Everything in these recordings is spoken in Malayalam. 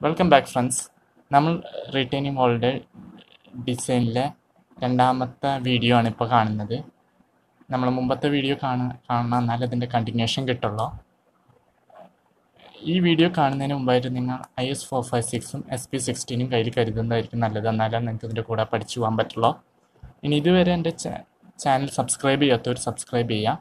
വെൽക്കം ബാക്ക് ഫ്രണ്ട്സ് നമ്മൾ റിട്ടേണിംഗ് വോളിൻ്റെ ഡിസൈനിലെ രണ്ടാമത്തെ വീഡിയോ ആണ് ഇപ്പോൾ കാണുന്നത് നമ്മൾ മുമ്പത്തെ വീഡിയോ കാണ കാണണം എന്നാലേ അതിൻ്റെ കണ്ടിന്യൂഷൻ കിട്ടുള്ളൂ ഈ വീഡിയോ കാണുന്നതിന് മുമ്പായിട്ട് നിങ്ങൾ ഐ എസ് ഫോർ ഫൈവ് സിക്സും എസ് പി സിക്സ്റ്റീനും കയ്യിൽ കരുതുന്നതായിരിക്കും നല്ലത് എന്നാലേ നിങ്ങൾക്ക് ഇതിൻ്റെ കൂടെ പഠിച്ചു പോകാൻ പറ്റുള്ളൂ ഇനി ഇതുവരെ എൻ്റെ ചാനൽ സബ്സ്ക്രൈബ് ചെയ്യാത്തവർ സബ്സ്ക്രൈബ് ചെയ്യുക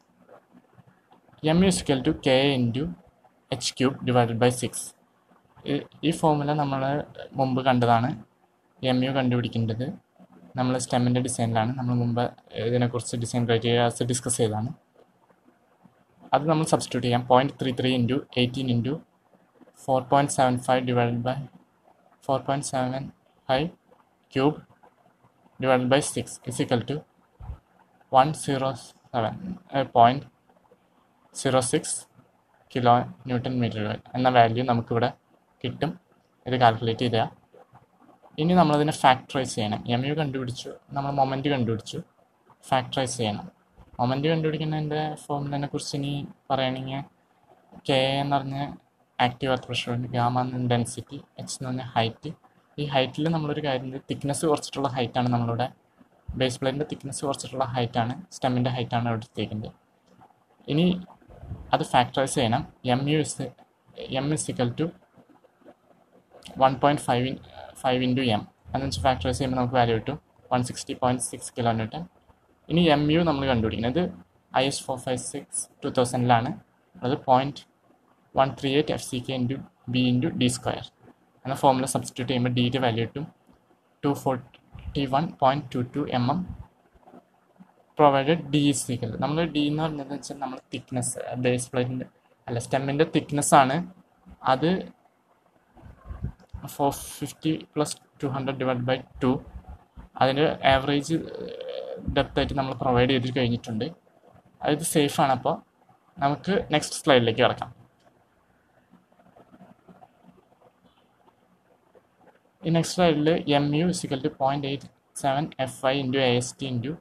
M u is equal to K into H cube divided by six ഈ ഫോമുല നമ്മൾ മുമ്പ് കണ്ടതാണ് എം യു കണ്ടുപിടിക്കേണ്ടത് നമ്മൾ സ്റ്റെമ്മിൻ്റെ ഡിസൈനിലാണ് നമ്മൾ മുമ്പ് ഇതിനെക്കുറിച്ച് ഡിസൈൻ ക്രൈറ്റീരിയാസ് ഡിസ്കസ് ചെയ്തതാണ് അത് നമ്മൾ സബ്സ്റ്റിറ്റ്യൂട്ട് ചെയ്യാം point three three into eighteen into four point seven five divided by four point seven five cube divided by six is equal to one zero seven point zero six kilo newton meter എന്ന വാല്യൂ നമുക്കിവിടെ കിട്ടും ഇത് കാൽക്കുലേറ്റ് ചെയ്താൽ ഇനി നമ്മളതിനെ ഫാക്ടറൈസ് ചെയ്യണം എം യു കണ്ടുപിടിച്ചു നമ്മൾ മൊമെൻറ്റ് കണ്ടുപിടിച്ചു ഫാക്ടറൈസ് ചെയ്യണം മൊമെൻറ്റ് കണ്ടുപിടിക്കുന്നതിൻ്റെ ഫോമുലിനെ കുറിച്ച് ഇനി പറയുകയാണെങ്കിൽ കെ എന്ന് പറഞ്ഞ ആക്റ്റീവ് എർത്ത് പ്രഷർ ഗാമ എന്ന ഡെൻസിറ്റി എച്ച് എന്ന് പറഞ്ഞ ഹൈറ്റ് ഈ ഹൈറ്റിൽ നമ്മളൊരു കാര്യം തിക്നെസ് കുറച്ചിട്ടുള്ള ഹൈറ്റാണ് നമ്മളിവിടെ ബേസ് പ്ലേറ്റിൻ്റെ തിക്നെസ് കുറച്ചിട്ടുള്ള ഹൈറ്റാണ് സ്റ്റെമ്മിൻ്റെ ഹൈറ്റാണ് ഇവിടെ എടുത്തേക്കുന്നത് ഇനി അത് ഫാക്ടറൈസ് ചെയ്യണം M u is M is equal to one point five in five into M എന്ന് വെച്ചാൽ ഫാക്ടറൈസ് ചെയ്യുമ്പോൾ നമുക്ക് വാല്യൂ കിട്ടും one sixty point six kilo newton ഇനി എം യു നമ്മൾ കണ്ടുപിടിക്കുന്നത് I S four five six two തൗസൻഡിലാണ് അത് point one three eight F C K into B into D square എന്ന ഫോമുല സബ്സ്റ്റിറ്റ്യൂട്ട് ചെയ്യുമ്പോൾ ഡിയുടെ വാല്യൂ കിട്ടും two forty one point two two M M provided D is equal നമ്മൾ ഡി എന്ന് പറഞ്ഞത് വെച്ചാൽ നമ്മൾ തിക്നെസ് ബേസ് പ്ലേറ്റിൻ്റെ അല്ല സ്റ്റെമ്മിൻ്റെ തിക്നെസ് ആണ് അത് four fifty plus two hundred divide by two അതിൻ്റെ ആവറേജ് ഡെപ്ത് ആയിട്ട് നമ്മൾ പ്രൊവൈഡ് ചെയ്ത് കഴിഞ്ഞിട്ടുണ്ട് അത് സേഫാണ് അപ്പോൾ നമുക്ക് നെക്സ്റ്റ് സ്ലൈഡിലേക്ക് കിടക്കാം ഈ നെക്സ്റ്റ് സ്ലൈഡിൽ M u is equal to point eight seven F I into A S T into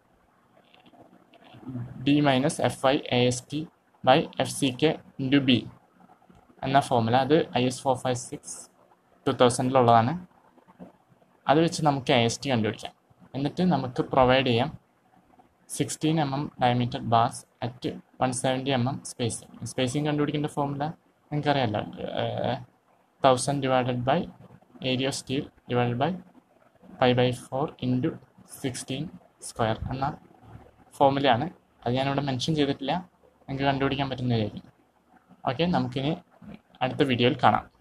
D minus F I A S T by F C K into B എന്ന ഫോമുല അത് I S four five six two തൗസൻഡിലുള്ളതാണ് അത് വെച്ച് നമുക്ക് എ എസ് ടി കണ്ടുപിടിക്കാം എന്നിട്ട് നമുക്ക് പ്രൊവൈഡ് ചെയ്യാം sixteen M M diameter bars at one seventy M M spacing spacing കണ്ടുപിടിക്കേണ്ട ഫോമുല നിങ്ങൾക്കറിയാമല്ലോ thousand divided by area of steel divided by five by four into sixteen square എന്ന ഫോമുലയാണ് അത് ഞാനിവിടെ മെൻഷൻ ചെയ്തിട്ടില്ല നിങ്ങൾക്ക് കണ്ടുപിടിക്കാൻ പറ്റുന്നതായിരിക്കും ഓക്കെ നമുക്കിനി അടുത്ത വീഡിയോയിൽ കാണാം